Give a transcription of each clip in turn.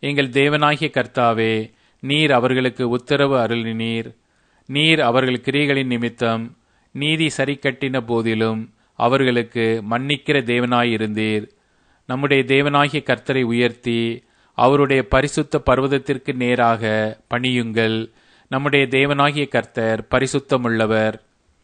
எங்கள் தேவனாகிய கர்த்தாவே நீர் அவர்களுக்கு உத்தரவு அருளினீர் நீர் அவர்கள் கிரிகளின் நிமித்தம் நீதி சரிக்கட்டின போதிலும் அவர்களுக்கு மன்னிக்கிற தேவனாயிருந்தீர் நம்முடைய தேவனாகிய கர்த்தரை உயர்த்தி அவருடைய பரிசுத்த பர்வதத்திற்கு நேராக பணியுங்கள் நம்முடைய தேவனாகிய கர்த்தர் பரிசுத்தமுள்ளவர்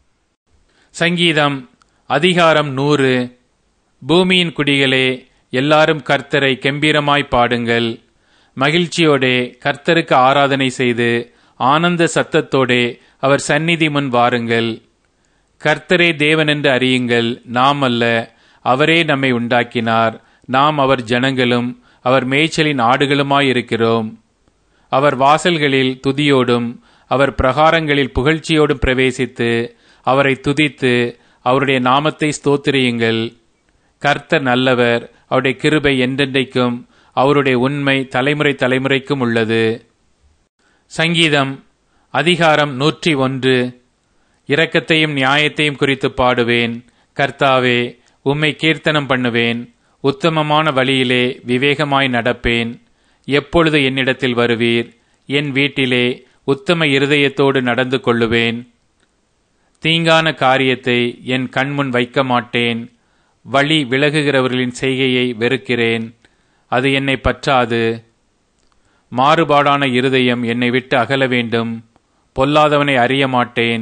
சங்கீதம் அதிகாரம் நூறு பூமியின் குடிகளே எல்லாரும் கர்த்தரை கெம்பீரமாய் பாடுங்கள் மகிழ்ச்சியோடே கர்த்தருக்கு ஆராதனை செய்து ஆனந்த சத்தத்தோடே அவர் சந்நிதி முன் வாருங்கள் கர்த்தரே தேவன் என்று அறியுங்கள் நாம் அல்ல அவரே நம்மை உண்டாக்கினார் நாம் அவர் ஜனங்களும் அவர் மேய்ச்சலின் ஆடுகளுமாயிருக்கிறோம் அவர் வாசல்களில் துதியோடும் அவர் பிரகாரங்களில் புகழ்ச்சியோடும் பிரவேசித்து அவரை துதித்து அவருடைய நாமத்தை ஸ்தோத்திரியுங்கள் கர்த்தர் நல்லவர் அவருடைய கிருபை என்றென்றைக்கும் அவருடைய உண்மை தலைமுறை தலைமுறைக்கும் உள்ளது சங்கீதம் அதிகாரம் நூற்றி ஒன்று இரக்கத்தையும் நியாயத்தையும் குறித்து பாடுவேன் கர்த்தாவே உம்மை கீர்த்தனம் பண்ணுவேன் உத்தமமான வழியிலே விவேகமாய் நடப்பேன் எப்பொழுது என்னிடத்தில் வருவீர் என் வீட்டிலே உத்தம இருதயத்தோடு நடந்து கொள்ளுவேன் தீங்கான காரியத்தை என் கண்முன் வைக்க மாட்டேன் வழி விலகுகிறவர்களின் செய்கையை வெறுக்கிறேன் அது என்னை பற்றாது மாறுபாடான இருதயம் என்னை விட்டு அகல வேண்டும் பொல்லாதவனை அறிய மாட்டேன்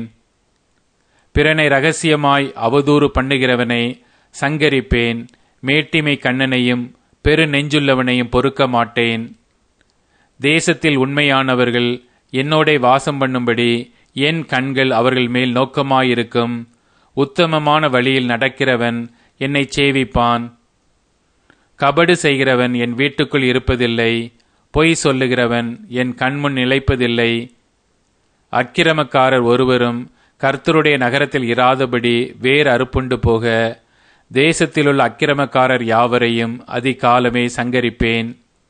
பிறனை ரகசியமாய் அவதூறு பண்ணுகிறவனை சங்கரிப்பேன் மேட்டிமை கண்ணனையும் பெரு நெஞ்சுள்ளவனையும் பொறுக்க மாட்டேன் தேசத்தில் உண்மையானவர்கள் என்னோட வாசம் பண்ணும்படி என் கண்கள் அவர்கள் மேல் நோக்கமாயிருக்கும் உத்தமமான வழியில் நடக்கிறவன் என்னை சேவிப்பான் கபடு செய்கிறவன் என் வீட்டுக்குள் இருப்பதில்லை பொய் சொல்லுகிறவன் என் கண்முன் நிலைப்பதில்லை அக்கிரமக்காரர் ஒருவரும் கர்த்தருடைய நகரத்தில் இராதபடி வேர் அறுப்புண்டு போக தேசத்திலுள்ள அக்கிரமக்காரர் யாவரையும் அதிகாலமே சங்கரிப்பேன்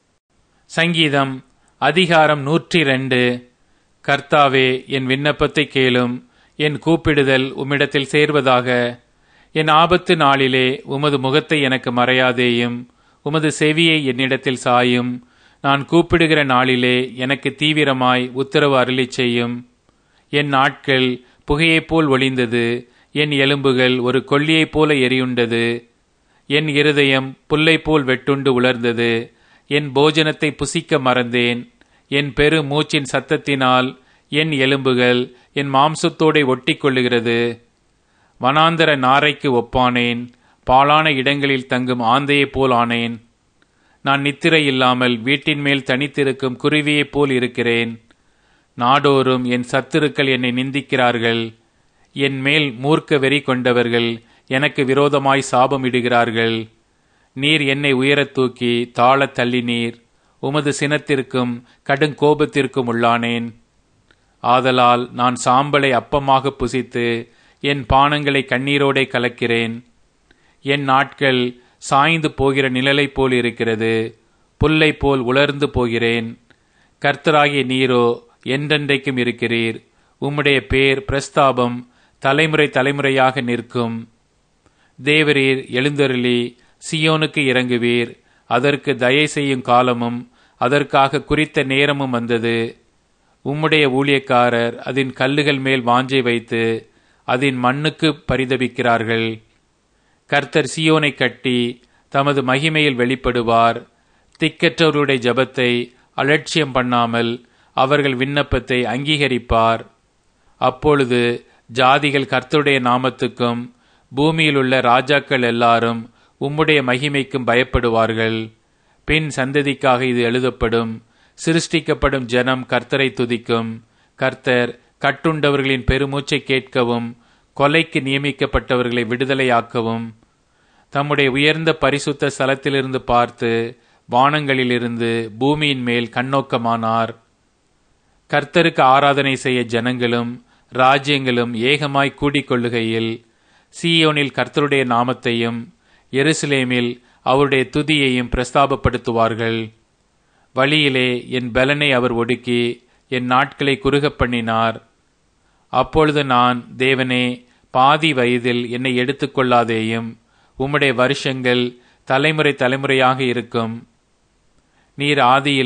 சங்கீதம் அதிகாரம் நூற்றி ரெண்டு கர்த்தாவே என் விண்ணப்பத்தை கேளும் என் கூப்பிடுதல் உம்மிடத்தில் சேர்வதாக என் ஆபத்து நாளிலே உமது முகத்தை எனக்கு மறையாதேயும் உமது செவியை என்னிடத்தில் சாயும் நான் கூப்பிடுகிற நாளிலே எனக்கு தீவிரமாய் உத்தரவு அருளிச் செய்யும் என் நாட்கள் புகையைப் போல் ஒளிந்தது என் எலும்புகள் ஒரு கொல்லியைப் போல எரியுண்டது என் இருதயம் புல்லை போல் வெட்டுண்டு உலர்ந்தது என் போஜனத்தை புசிக்க மறந்தேன் என் பெரு மூச்சின் சத்தத்தினால் என் எலும்புகள் என் மாம்சத்தோടെ ஒட்டிக் கொள்ளுகிறது வனாந்தர நாரைக்கு ஒப்பானேன் பாலான இடங்களில் தங்கும் ஆந்தையைப் போல் ஆனேன் நான் நித்திரை இல்லாமல் வீட்டின் மேல் தனித்திருக்கும் குருவியைப் போல் இருக்கிறேன் நாடோறும் என் சத்துருக்கள் என்னை நிந்திக்கிறார்கள் என் மேல் மூர்க்க வெறி கொண்டவர்கள் எனக்கு விரோதமாய் சாபமிடுகிறார்கள் நீர் என்னை உயரத் தூக்கி தாழத் தள்ளினீர் உமது சினத்திற்கும் கடுங்கோபத்திற்கும் உள்ளானேன் ஆதலால் நான் சாம்பலை அப்பமாக புசித்து என் பானங்களை கண்ணீரோடே கலக்கிறேன் என் நாட்கள் சாய்ந்து போகிற நிழலைப் போல் இருக்கிறது புல்லை போல் உலர்ந்து போகிறேன் கர்த்தராகிய நீரோ என்றென்றைக்கும் இருக்கிறீர் உம்முடைய பேர் பிரஸ்தாபம் தலைமுறை தலைமுறையாக நிற்கும் தேவரீர் எழுந்தருளி சியோனுக்கு இறங்குவீர் அதற்கு தயை செய்யும் காலமும் அதற்காக குறித்த நேரமும் வந்தது உம்முடைய ஊழியக்காரர் அதன் கல்லுகள் மேல் வாஞ்சை வைத்து அதன் மண்ணுக்கு பரிதபிக்கிறார்கள் கர்த்தர் சியோனை கட்டி தமது மகிமையில் வெளிப்படுவார் திக்கற்றவருடைய ஜபத்தை அலட்சியம் பண்ணாமல் அவர்கள் விண்ணப்பத்தை அங்கீகரிப்பார் அப்பொழுது ஜாதிகள் கர்த்தருடைய நாமத்துக்கும் பூமியில் உள்ள ராஜாக்கள் எல்லாரும் உம்முடைய மகிமைக்கும் பயப்படுவார்கள் பின் சந்ததிக்காக இது எழுதப்படும் சிருஷ்டிக்கப்படும் ஜனம் கர்த்தரை துதிக்கும் கர்த்தர் கட்டுண்டவர்களின் பெருமூச்சை கேட்கவும் கொலைக்கு நியமிக்கப்பட்டவர்களை விடுதலையாக்கவும் தம்முடைய உயர்ந்த பரிசுத்த ஸ்தலத்திலிருந்து பார்த்து வானங்களிலிருந்து பூமியின் மேல் கண்ணோக்கமானார் கர்த்தருக்கு ஆராதனை செய்ய ஜனங்களும் ராஜ்யங்களும் ஏகமாய் கூடிக்கொள்ளுகையில் சீயோனில் கர்த்தருடைய நாமத்தையும் எருசலேமில் அவருடைய துதியையும் பிரஸ்தாபப்படுத்துவார்கள் வழியிலே என் பலனை அவர் ஒடுக்கி என் நாட்களை குறுகப் பண்ணினார் அப்பொழுது நான் தேவனே பாதி வயதில் என்னை எடுத்துக்கொள்ளாதேயும் உம்முடைய வருஷங்கள் தலைமுறை தலைமுறையாக இருக்கும் நீர் ஆதியில்